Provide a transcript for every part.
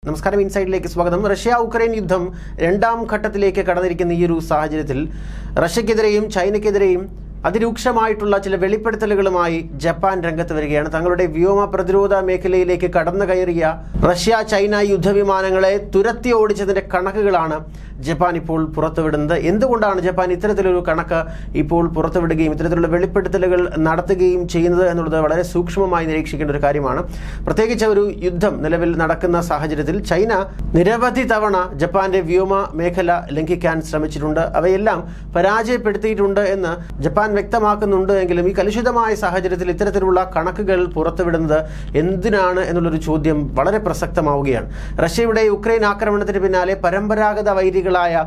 നമസ്കാരം ഇൻസൈഡിലേക്ക് സ്വാഗതം Russia Ukraine യുദ്ധം രണ്ടാം ഘട്ടത്തിലേക്ക് കടന്നിരിക്കുന്ന ഈ ഒരു സാഹചര്യത്തിൽ റഷ്യക്കെതിരെയും ചൈനയ്ക്കെതിരെയും അതിരൂക്ഷമായിട്ടുള്ള ചില വെളിപ്പെടുത്തലുകളുമായി ജപ്പാൻ രംഗത്ത് വരികയാണ് തങ്ങളുടെ വ്യോമ പ്രതിരോധ മേഖലയിലേക്ക് കടന്നു കയറിയ റഷ്യ ചൈന യുദ്ധവിമാനങ്ങളെ തുരത്തി ഓടിച്ചതിന്റെ കണക്കുകളാണ് ജപ്പാൻ ഇപ്പോൾ പുറത്തുവിടുന്നത് എന്തുകൊണ്ടാണ് ജപ്പാൻ ഇത്തരത്തിലൊരു കണക്ക് ഇപ്പോൾ പുറത്തുവിടുകയും ഇത്തരത്തിലുള്ള വെളിപ്പെടുത്തലുകൾ നടത്തുകയും ചെയ്യുന്നത് എന്നുള്ളത് വളരെ സൂക്ഷ്മമായി നിരീക്ഷിക്കേണ്ട ഒരു കാര്യമാണ് പ്രത്യേകിച്ച് ഒരു യുദ്ധം നിലവിൽ നടക്കുന്ന സാഹചര്യത്തിൽ ചൈന നിരവധി തവണ ജപ്പാന്റെ വ്യോമ മേഖല ലംഘിക്കാൻ ശ്രമിച്ചിട്ടുണ്ട് അവയെല്ലാം പരാജയപ്പെടുത്തിയിട്ടുണ്ട് എന്ന് ജപ്പാൻ വ്യക്തമാക്കുന്നുണ്ട് എങ്കിലും ഈ കലുഷിതമായ സാഹചര്യത്തിൽ ഇത്തരത്തിലുള്ള കണക്കുകൾ പുറത്തുവിടുന്നത് എന്തിനാണ് എന്നുള്ളൊരു ചോദ്യം വളരെ പ്രസക്തമാവുകയാണ് റഷ്യയുടെ യുക്രൈൻ ആക്രമണത്തിന് പിന്നാലെ പരമ്പരാഗത വൈരികളായ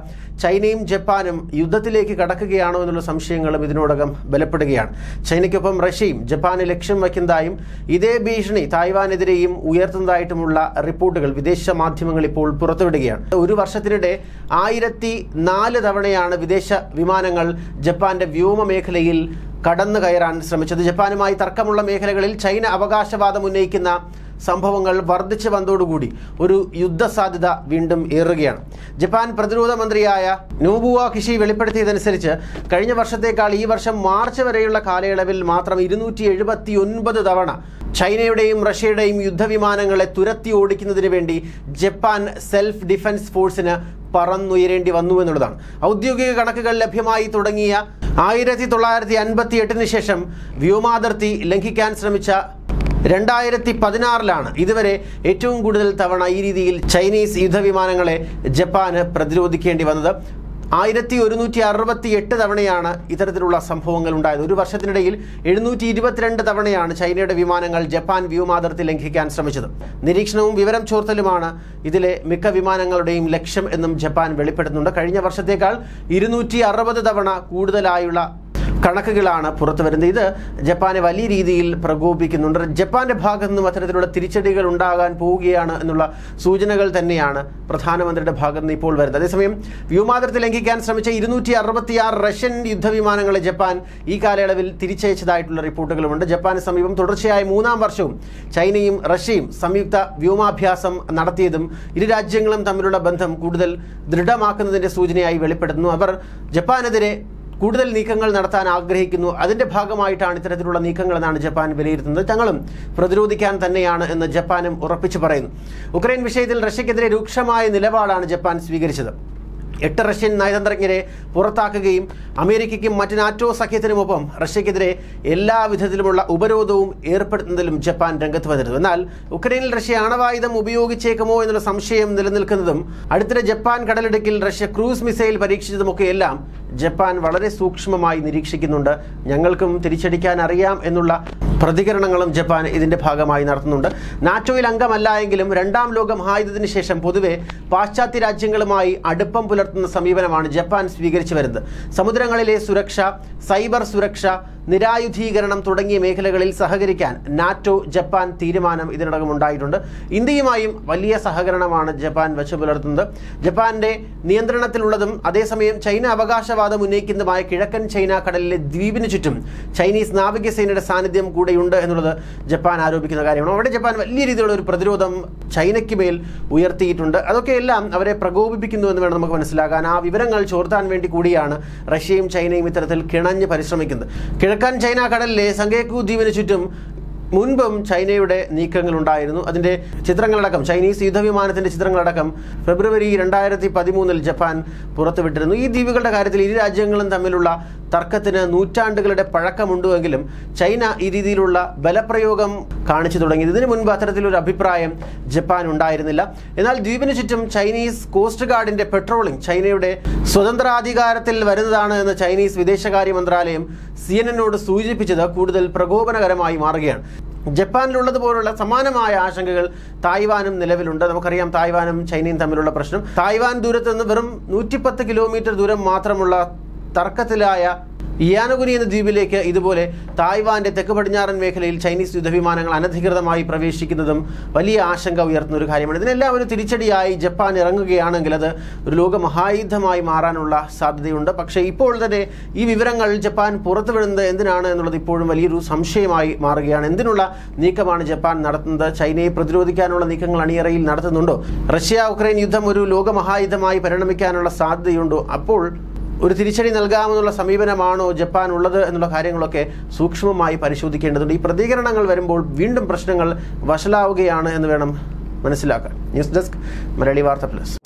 ചൈനയും ജപ്പാനും യുദ്ധത്തിലേക്ക് കടക്കുകയാണോ എന്നുള്ള സംശയങ്ങളും ഇതിനോടകം ബലപ്പെടുകയാണ് ചൈനയ്ക്കൊപ്പം റഷ്യയും ജപ്പാനെ ലക്ഷ്യം വയ്ക്കുന്നതായും ഇതേ ഭീഷണി തായ്വാനെതിരെയും ഉയർത്തുന്നതായിട്ടുമുള്ള റിപ്പോർട്ടുകൾ വിദേശ മാധ്യമങ്ങൾ ഇപ്പോൾ പുറത്തുവിടുകയാണ് ഒരു വർഷത്തിനിടെ ആയിരത്തി നാല് തവണയാണ് വിദേശ വിമാനങ്ങൾ ജപ്പാന്റെ വ്യോമ മേഖലയിൽ കടന്നു കയറാൻ ശ്രമിച്ചത് ജപ്പാനുമായി തർക്കമുള്ള മേഖലകളിൽ ചൈന അവകാശവാദം ഉന്നയിക്കുന്ന സംഭവങ്ങൾ വർദ്ധിച്ചു വന്നതോടുകൂടി ഒരു യുദ്ധസാധ്യത വീണ്ടും ഏറുകയാണ് ജപ്പാൻ പ്രതിരോധ മന്ത്രിയായ നോബുവ കിഷി വെളിപ്പെടുത്തിയതനുസരിച്ച് കഴിഞ്ഞ വർഷത്തേക്കാൾ ഈ വർഷം മാർച്ച് വരെയുള്ള കാലയളവിൽ മാത്രം ഇരുന്നൂറ്റി എഴുപത്തി ഒൻപത് തവണ ചൈനയുടെയും റഷ്യയുടെയും യുദ്ധവിമാനങ്ങളെ തുരത്തി ഓടിക്കുന്നതിന് വേണ്ടി ജപ്പാൻ സെൽഫ് ഡിഫൻസ് ഫോഴ്സിന് പറന്നുയരേണ്ടി വന്നു എന്നുള്ളതാണ് ഔദ്യോഗിക കണക്കുകൾ ലഭ്യമായി തുടങ്ങിയ ആയിരത്തി തൊള്ളായിരത്തി അൻപത്തി എട്ടിന് ശേഷം വ്യോമാതിർത്തി ലംഘിക്കാൻ ശ്രമിച്ച രണ്ടായിരത്തി പതിനാറിലാണ് ഇതുവരെ ഏറ്റവും കൂടുതൽ തവണ ഈ രീതിയിൽ ചൈനീസ് യുദ്ധവിമാനങ്ങളെ ജപ്പാന് പ്രതിരോധിക്കേണ്ടി വന്നത് ആയിരത്തി ഒരുന്നൂറ്റി അറുപത്തി എട്ട് തവണയാണ് ഇത്തരത്തിലുള്ള സംഭവങ്ങൾ ഉണ്ടായത് ഒരു വർഷത്തിനിടയിൽ എഴുന്നൂറ്റി ഇരുപത്തിരണ്ട് തവണയാണ് ചൈനയുടെ വിമാനങ്ങൾ ജപ്പാൻ വ്യോമാതിർത്തി ലംഘിക്കാൻ ശ്രമിച്ചത് നിരീക്ഷണവും വിവരം ചോർത്തലുമാണ് ഇതിലെ മിക്ക വിമാനങ്ങളുടെയും ലക്ഷ്യം എന്നും ജപ്പാൻ വെളിപ്പെടുത്തുന്നുണ്ട് കഴിഞ്ഞ വർഷത്തേക്കാൾ ഇരുന്നൂറ്റി അറുപത് തവണ കൂടുതലായുള്ള കണക്കുകളാണ് പുറത്തു വരുന്നത് ഇത് ജപ്പാനെ വലിയ രീതിയിൽ പ്രകോപിക്കുന്നുണ്ട് ജപ്പാന്റെ ഭാഗത്തു നിന്നും അത്തരത്തിലുള്ള തിരിച്ചടികൾ ഉണ്ടാകാൻ പോവുകയാണ് എന്നുള്ള സൂചനകൾ തന്നെയാണ് പ്രധാനമന്ത്രിയുടെ ഭാഗത്ത് നിന്ന് ഇപ്പോൾ വരുന്നത് അതേസമയം വ്യോമാതിർത്തി ലംഘിക്കാൻ ശ്രമിച്ച ഇരുന്നൂറ്റി അറുപത്തിയാറ് റഷ്യൻ യുദ്ധവിമാനങ്ങളെ ജപ്പാൻ ഈ കാലയളവിൽ തിരിച്ചയച്ചതായിട്ടുള്ള റിപ്പോർട്ടുകളുമുണ്ട് ജപ്പാന് സമീപം തുടർച്ചയായ മൂന്നാം വർഷവും ചൈനയും റഷ്യയും സംയുക്ത വ്യോമാഭ്യാസം നടത്തിയതും ഇരു രാജ്യങ്ങളും തമ്മിലുള്ള ബന്ധം കൂടുതൽ ദൃഢമാക്കുന്നതിന്റെ സൂചനയായി വെളിപ്പെടുത്തുന്നു അവർ ജപ്പാനെതിരെ കൂടുതൽ നീക്കങ്ങൾ നടത്താൻ ആഗ്രഹിക്കുന്നു അതിന്റെ ഭാഗമായിട്ടാണ് ഇത്തരത്തിലുള്ള നീക്കങ്ങൾ എന്നാണ് ജപ്പാൻ വിലയിരുത്തുന്നത് തങ്ങളും പ്രതിരോധിക്കാൻ തന്നെയാണ് എന്ന് ജപ്പാനും ഉറപ്പിച്ചു പറയുന്നു ഉക്രൈൻ വിഷയത്തിൽ റഷ്യക്കെതിരെ രൂക്ഷമായ നിലപാടാണ് ജപ്പാൻ സ്വീകരിച്ചത് എട്ട് റഷ്യൻ നയതന്ത്രജ്ഞരെ പുറത്താക്കുകയും അമേരിക്കയ്ക്കും മറ്റ് നാറ്റോ സഖ്യത്തിനുമൊപ്പം റഷ്യക്കെതിരെ എല്ലാ വിധത്തിലുമുള്ള ഉപരോധവും ഏർപ്പെടുത്തുന്നതിലും ജപ്പാൻ രംഗത്ത് വന്നിരുന്നു എന്നാൽ ഉക്രൈനിൽ റഷ്യ ആണവായുധം ഉപയോഗിച്ചേക്കുമോ എന്നുള്ള സംശയം നിലനിൽക്കുന്നതും അടുത്തിടെ ജപ്പാൻ കടലിടുക്കിൽ റഷ്യ ക്രൂസ് മിസൈൽ പരീക്ഷിച്ചതുമൊക്കെയെല്ലാം ജപ്പാൻ വളരെ സൂക്ഷ്മമായി നിരീക്ഷിക്കുന്നുണ്ട് ഞങ്ങൾക്കും തിരിച്ചടിക്കാൻ അറിയാം എന്നുള്ള പ്രതികരണങ്ങളും ജപ്പാൻ ഇതിന്റെ ഭാഗമായി നടത്തുന്നുണ്ട് നാറ്റോയിൽ അംഗമല്ല എങ്കിലും രണ്ടാം ലോക മഹായുദ്ധത്തിന് ശേഷം പൊതുവെ പാശ്ചാത്യ രാജ്യങ്ങളുമായി അടുപ്പം പുലർത്തുന്ന സമീപനമാണ് ജപ്പാൻ സ്വീകരിച്ചു വരുന്നത് സമുദ്രങ്ങളിലെ സുരക്ഷ സൈബർ സുരക്ഷ നിരായുധീകരണം തുടങ്ങിയ മേഖലകളിൽ സഹകരിക്കാൻ നാറ്റോ ജപ്പാൻ തീരുമാനം ഇതിനകം ഉണ്ടായിട്ടുണ്ട് ഇന്ത്യയുമായും വലിയ സഹകരണമാണ് ജപ്പാൻ വെച്ചു പുലർത്തുന്നത് ജപ്പാന്റെ നിയന്ത്രണത്തിലുള്ളതും അതേസമയം ചൈന അവകാശവാദം ഉന്നയിക്കുന്നതുമായ കിഴക്കൻ ചൈന കടലിലെ ദ്വീപിന് ചുറ്റും ചൈനീസ് നാവികസേനയുടെ സാന്നിധ്യം കൂടെയുണ്ട് എന്നുള്ളത് ജപ്പാൻ ആരോപിക്കുന്ന കാര്യമാണ് അവിടെ ജപ്പാൻ വലിയ രീതിയിലുള്ള ഒരു പ്രതിരോധം ചൈനയ്ക്ക് മേൽ ഉയർത്തിയിട്ടുണ്ട് അതൊക്കെയെല്ലാം അവരെ പ്രകോപിപ്പിക്കുന്നു എന്ന് വേണം നമുക്ക് മനസ്സിലാക്കാൻ ആ വിവരങ്ങൾ ചോർത്താൻ വേണ്ടി കൂടിയാണ് റഷ്യയും ചൈനയും ഇത്തരത്തിൽ കിണഞ്ഞ് പരിശ്രമിക്കുന്നത് കിഴക്കൻ ചൈന കടലിലെ സങ്കേക്കു ദ്വീപിന് ചുറ്റും മുൻപും ചൈനയുടെ നീക്കങ്ങൾ ഉണ്ടായിരുന്നു അതിന്റെ ചിത്രങ്ങളടക്കം ചൈനീസ് യുദ്ധവിമാനത്തിന്റെ ചിത്രങ്ങളടക്കം ഫെബ്രുവരി രണ്ടായിരത്തി പതിമൂന്നിൽ ജപ്പാൻ പുറത്തുവിട്ടിരുന്നു ഈ ദ്വീപുകളുടെ കാര്യത്തിൽ ഇരു രാജ്യങ്ങളും തമ്മിലുള്ള തർക്കത്തിന് നൂറ്റാണ്ടുകളുടെ പഴക്കമുണ്ടെങ്കിലും ചൈന ഈ രീതിയിലുള്ള ബലപ്രയോഗം കാണിച്ചു തുടങ്ങി ഇതിനു മുൻപ് അത്തരത്തിലൊരു അഭിപ്രായം ജപ്പാൻ ഉണ്ടായിരുന്നില്ല എന്നാൽ ദ്വീപിന് ചുറ്റും ചൈനീസ് കോസ്റ്റ് ഗാർഡിന്റെ പെട്രോളിംഗ് ചൈനയുടെ സ്വതന്ത്രാധികാരത്തിൽ വരുന്നതാണ് എന്ന് ചൈനീസ് വിദേശകാര്യ മന്ത്രാലയം സി എൻ എന്നോട് സൂചിപ്പിച്ചത് കൂടുതൽ പ്രകോപനകരമായി മാറുകയാണ് ജപ്പാനിലുള്ളതുപോലുള്ള സമാനമായ ആശങ്കകൾ തായ്വാനും നിലവിലുണ്ട് നമുക്കറിയാം തായ്വാനും ചൈനയും തമ്മിലുള്ള പ്രശ്നം തായ്വാൻ ദൂരത്ത് നിന്ന് വെറും നൂറ്റിപ്പത്ത് കിലോമീറ്റർ ദൂരം മാത്രമുള്ള തർക്കത്തിലായ ഇയാനഗുനി എന്ന ദ്വീപിലേക്ക് ഇതുപോലെ തായ്വാന്റെ തെക്ക് പടിഞ്ഞാറൻ മേഖലയിൽ ചൈനീസ് യുദ്ധവിമാനങ്ങൾ അനധികൃതമായി പ്രവേശിക്കുന്നതും വലിയ ആശങ്ക ഉയർത്തുന്ന ഒരു കാര്യമാണ് ഇതിനെല്ലാം ഒരു തിരിച്ചടിയായി ജപ്പാൻ ഇറങ്ങുകയാണെങ്കിൽ അത് ഒരു ലോക മഹായുദ്ധമായി മാറാനുള്ള സാധ്യതയുണ്ട് പക്ഷേ ഇപ്പോൾ തന്നെ ഈ വിവരങ്ങൾ ജപ്പാൻ പുറത്തുവിടുന്നത് എന്തിനാണ് എന്നുള്ളത് ഇപ്പോഴും വലിയൊരു സംശയമായി മാറുകയാണ് എന്തിനുള്ള നീക്കമാണ് ജപ്പാൻ നടത്തുന്നത് ചൈനയെ പ്രതിരോധിക്കാനുള്ള നീക്കങ്ങൾ അണിയറയിൽ നടത്തുന്നുണ്ടോ റഷ്യ ഉക്രൈൻ യുദ്ധം ഒരു ലോക മഹായുദ്ധമായി പരിണമിക്കാനുള്ള സാധ്യതയുണ്ടോ അപ്പോൾ ഒരു തിരിച്ചടി നൽകാമെന്നുള്ള സമീപനമാണോ ജപ്പാൻ ഉള്ളത് എന്നുള്ള കാര്യങ്ങളൊക്കെ സൂക്ഷ്മമായി പരിശോധിക്കേണ്ടതുണ്ട് ഈ പ്രതികരണങ്ങൾ വരുമ്പോൾ വീണ്ടും പ്രശ്നങ്ങൾ വഷളാവുകയാണ് എന്ന് വേണം മനസ്സിലാക്കാൻ ന്യൂസ് ഡെസ്ക് മലയാളി വാർത്ത പ്ലസ്